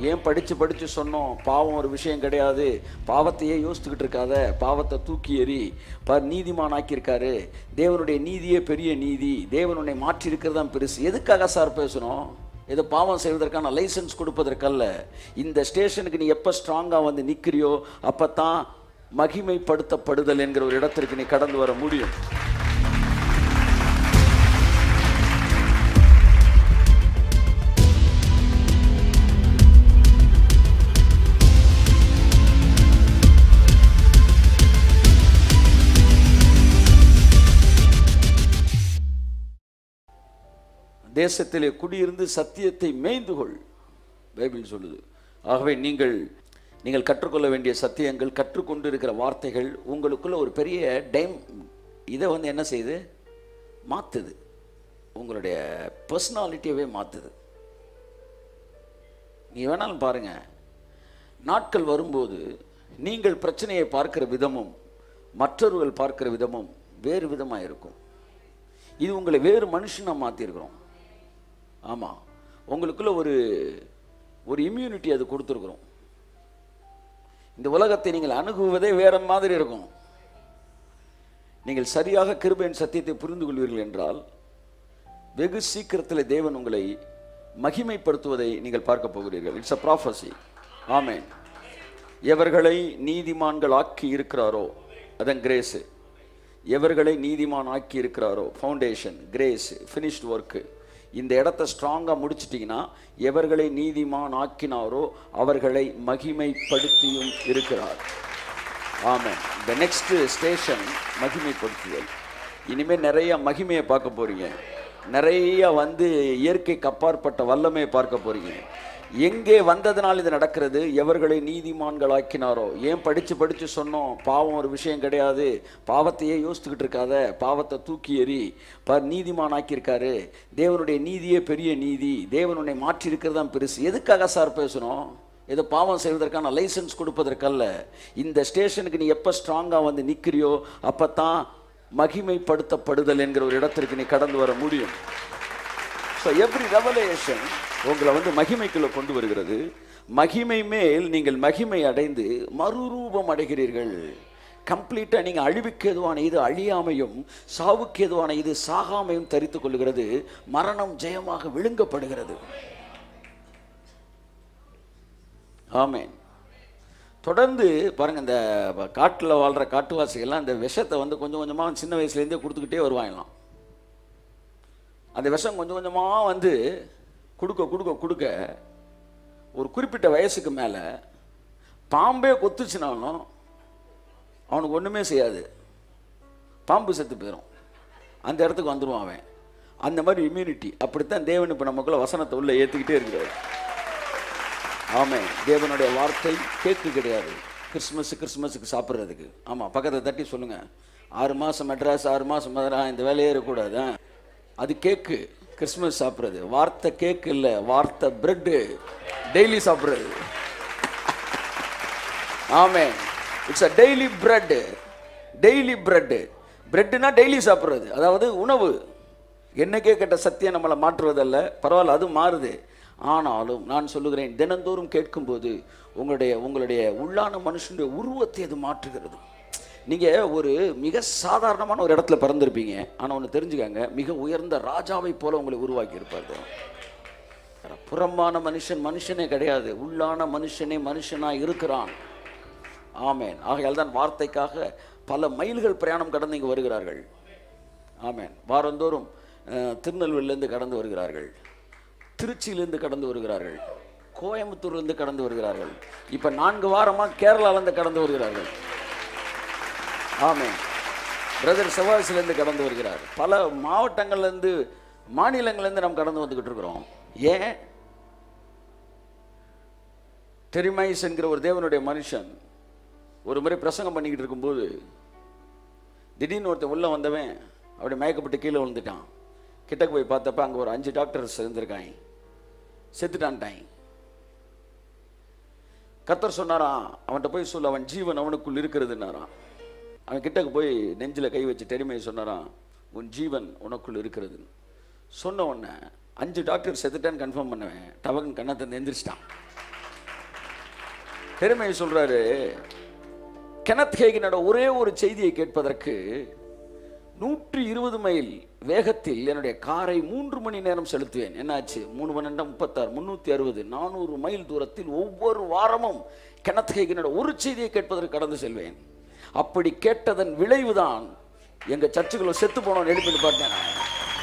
ஏன் படித்து படித்து சொன்னோம் பாவம் ஒரு விஷயம் கிடையாது பாவத்தையே யோசித்துக்கிட்டு இருக்காத பாவத்தை தூக்கி எறி ப நீதிமான் ஆக்கியிருக்காரு தேவனுடைய நீதியே பெரிய நீதி தேவன் உன்னை மாற்றி இருக்கிறது தான் பெருசு எதுக்காக சார் பேசுகிறோம் ஏதோ பாவம் செய்வதற்கான லைசன்ஸ் கொடுப்பதற்கல்ல இந்த ஸ்டேஷனுக்கு நீ எப்போ ஸ்ட்ராங்காக வந்து நிற்கிறியோ அப்போ தான் மகிமைப்படுத்தப்படுதல் என்கிற ஒரு இடத்திற்கு நீ கடந்து வர முடியும் தேசத்திலே குடியிருந்து சத்தியத்தை மேய்ந்து கொள் பைபிள் சொல்லுது ஆகவே நீங்கள் நீங்கள் கற்றுக்கொள்ள வேண்டிய சத்தியங்கள் கற்றுக்கொண்டு இருக்கிற வார்த்தைகள் உங்களுக்குள்ள ஒரு பெரிய டைம் இதை வந்து என்ன செய்யுது மாற்றுது உங்களுடைய பர்சனாலிட்டியவே மாற்றுது நீ வேணாலும் பாருங்க நாட்கள் வரும்போது நீங்கள் பிரச்சனையை பார்க்கிற விதமும் மற்றவர்கள் பார்க்கிற விதமும் வேறு விதமாக இருக்கும் இது உங்களை வேறு மனுஷனாக மாற்றிருக்கிறோம் ஆமாம் உங்களுக்குள்ள ஒரு ஒரு இம்யூனிட்டி அது கொடுத்துருக்குறோம் இந்த உலகத்தை நீங்கள் அணுகுவதே வேற மாதிரி இருக்கும் நீங்கள் சரியாக கிருபையின் சத்தியத்தை புரிந்து கொள்வீர்கள் என்றால் வெகு சீக்கிரத்தில் தேவன் உங்களை மகிமைப்படுத்துவதை நீங்கள் பார்க்க போகிறீர்கள் இட்ஸ் அ ப்ராஃபஸி ஆமேன் எவர்களை நீதிமான்கள் ஆக்கி இருக்கிறாரோ அதன் கிரேஸு எவர்களை நீதிமான் ஆக்கி இருக்கிறாரோ ஃபவுண்டேஷன் கிரேஸ் ஃபினிஷ்ட் ஒர்க்கு இந்த இடத்த ஸ்ட்ராங்காக முடிச்சிட்டிங்கன்னா எவர்களை நீதிமான் ஆக்கினாரோ அவர்களை மகிமைப்படுத்தியும் இருக்கிறார் ஆமாம் இந்த நெக்ஸ்ட் ஸ்டேஷன் மகிமைப்படுத்துதல் இனிமேல் நிறைய மகிமையை பார்க்க போறீங்க நிறைய வந்து இயற்கைக்கு அப்பாற்பட்ட வல்லமையை பார்க்க போறீங்க எங்கே வந்ததுனால் இது நடக்கிறது எவர்களை நீதிமான்களாக்கினாரோ ஏன் படித்து படித்து சொன்னோம் பாவம் ஒரு விஷயம் கிடையாது பாவத்தையே யோசித்துக்கிட்டு இருக்காத பாவத்தை தூக்கி எறி ப நீதிமான் ஆக்கியிருக்காரு தேவனுடைய நீதியே பெரிய நீதி தேவன் உன்னை மாற்றி இருக்கிறது தான் பெருசு எதுக்காக சார் பேசுகிறோம் ஏதோ பாவம் செய்வதற்கான லைசன்ஸ் கொடுப்பதற்கல்ல இந்த ஸ்டேஷனுக்கு நீ எப்போ ஸ்ட்ராங்காக வந்து நிற்கிறியோ அப்போ தான் மகிமைப்படுத்தப்படுதல் என்கிற ஒரு இடத்திற்கு நீ கடந்து வர முடியும் ஸோ எவ்ரி ரெவலேஷன் உங்களை வந்து மகிமைக்குள்ள கொண்டு வருகிறது மகிமை மேல் நீங்கள் மகிமை அடைந்து மறுரூபம் அடைகிறீர்கள் கம்ப்ளீட்டாக நீங்கள் அழிவுக்கு எதுவான இது அழியாமையும் சாவுக்கு எதுவான இது சாகாமையும் தரித்துக் கொள்கிறது மரணம் ஜெயமாக விழுங்கப்படுகிறது ஆமேன் தொடர்ந்து பாருங்க இந்த காட்டில் வாழ்கிற காட்டுவாசிகள்லாம் இந்த விஷத்தை வந்து கொஞ்சம் கொஞ்சமாக சின்ன வயசுலேருந்தே கொடுத்துக்கிட்டே வருவாங்களாம் அந்த விஷம் கொஞ்சம் கொஞ்சமாக வந்து கொடுக்க கொடுக்க கொடுக்க ஒரு குறிப்பிட்ட வயசுக்கு மேலே பாம்பே கொத்துச்சுனாலும் அவனுக்கு ஒன்றுமே செய்யாது பாம்பு செத்து போயிடும் அந்த இடத்துக்கு வந்துடுவான் அவன் அந்த மாதிரி இம்யூனிட்டி அப்படித்தான் தேவன் இப்போ நமக்குள்ள வசனத்தை உள்ள ஏற்றிக்கிட்டே இருக்கிறார் ஆமாம் தேவனுடைய வார்த்தை கேக்கு கிடையாது கிறிஸ்மஸ் கிறிஸ்மஸுக்கு சாப்பிட்றதுக்கு ஆமாம் பக்கத்தை தட்டி சொல்லுங்கள் ஆறு மாதம் மெட்ராஸ் ஆறு மாதம் மதுரா இந்த வேலையே இருக்கக்கூடாது ஆ? அது கேக்கு கிறிஸ்மஸ் சாப்பிட்றது வார்த்தை கேக்கு இல்லை வார்த்தை பிரெட்டு டெய்லி சாப்பிட்றது ஆமே it's a daily bread daily bread பிரெட்னா டெய்லி சாப்பிட்றது அதாவது உணவு என்னைக்கே கேட்ட சத்தியம் நம்மளை மாற்றுவதல்ல பரவாயில்ல அது மாறுது ஆனாலும் நான் சொல்லுகிறேன் தினந்தோறும் கேட்கும்போது உங்களுடைய உங்களுடைய உள்ளான மனுஷனுடைய உருவத்தை அது மாற்றுகிறது நீங்கள் ஒரு மிக சாதாரணமான ஒரு இடத்துல பிறந்திருப்பீங்க ஆனால் ஒன்று தெரிஞ்சுக்கங்க மிக உயர்ந்த ராஜாவை போல உங்களை உருவாக்கி இருப்பார் புறம்பான மனுஷன் மனுஷனே கிடையாது உள்ளான மனுஷனே மனுஷனாக இருக்கிறான் ஆமேன் ஆகையால் தான் வார்த்தைக்காக பல மைல்கள் பிரயாணம் கடந்து இங்கே வருகிறார்கள் ஆமேன் வாரந்தோறும் அஹ், திருநெல்வேலியிலேருந்து கடந்து வருகிறார்கள் திருச்சியிலேருந்து கடந்து வருகிறார்கள் கோயம்புத்தூர்லேருந்து கடந்து வருகிறார்கள் இப்போ நான்கு வாரமாக கேரளாலேருந்து கடந்து வருகிறார்கள் ஆமென் பிரதர் செவ்வாய்ஸ்லேருந்து கடந்து வருகிறார் பல மாவட்டங்கள்லேருந்து மாநிலங்கள்லேருந்து நாம் கடந்து வந்துக்கிட்டு இருக்கிறோம் ஏன் தெரிமைஸ் என்கிற ஒரு தேவனுடைய மனுஷன் ஒரு முறை பிரசங்கம் பண்ணிக்கிட்டு இருக்கும்போது திடீர்னு ஒருத்தன் உள்ளே வந்தவன் அப்படி மயக்கப்பட்டு கீழே விழுந்துட்டான் கிட்டக்கு போய் பார்த்தப்ப அங்கே ஒரு அஞ்சு டாக்டர்ஸ் இருந்திருக்காங்க செத்துட்டான்ட்டாங்க கத்தர் சொன்னாராம் அவன்கிட்ட போய் சொல்ல அவன் ஜீவன் அவனுக்குள் இருக்கிறதுன்னாராம் அவன் கிட்டக்கு போய் நெஞ்சில் கை வச்சு தெரிமையை சொன்னாராம் உன் ஜீவன் உனக்குள் இருக்கிறது சொன்ன உடனே அஞ்சு டாக்டர் செத்துட்டான்னு கன்ஃபார்ம் பண்ணுவேன் டவகன் கண்ணத்தை எந்திரிச்சிட்டான் பெருமையை சொல்றாரு கெனத் ஹேகினோட ஒரே ஒரு செய்தியை கேட்பதற்கு நூற்றி இருபது மைல் வேகத்தில் என்னுடைய காரை மூன்று மணி நேரம் செலுத்துவேன் என்னாச்சு மூணு பன்னெண்டு முப்பத்தாறு முந்நூற்றி அறுபது நானூறு மைல் தூரத்தில் ஒவ்வொரு வாரமும் கெனத் ஹேகினோட ஒரு செய்தியை கேட்பதற்கு கடந்து செல்வேன் அப்படி கேட்டதன் விளைவுதான் எங்க சர்ச்சுக்குள்ள செத்து போனோம் எழுப்பி பார்த்தேன் நான்.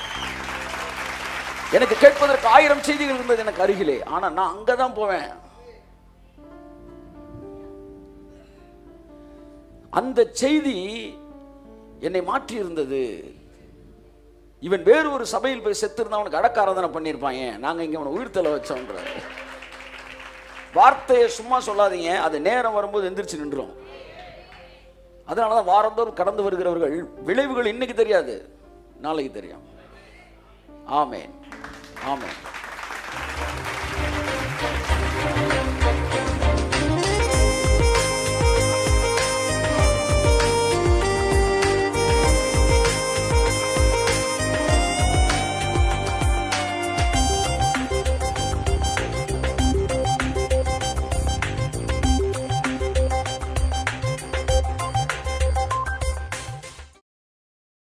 எனக்கு கேட்பதற்கு ஆயிரம் செய்திகள் இருந்தது எனக்கு அருகிலே ஆனா நான் அங்கதான் போவேன் அந்த செய்தி என்னை மாற்றி இருந்தது இவன் வேறு ஒரு சபையில் போய் செத்து அவனுக்கு அடக்காராதனை பண்ணியிருப்பாங்க நாங்க இங்க அவனை உயிர்த்தலை வச்சோன்ற வார்த்தையை சும்மா சொல்லாதீங்க அது நேரம் வரும்போது எந்திரிச்சு நின்றோம் அதனால தான் வாரந்தோறும் கடந்து வருகிறவர்கள் விளைவுகள் இன்னைக்கு தெரியாது நாளைக்கு தெரியும் ஆமென் ஆமென்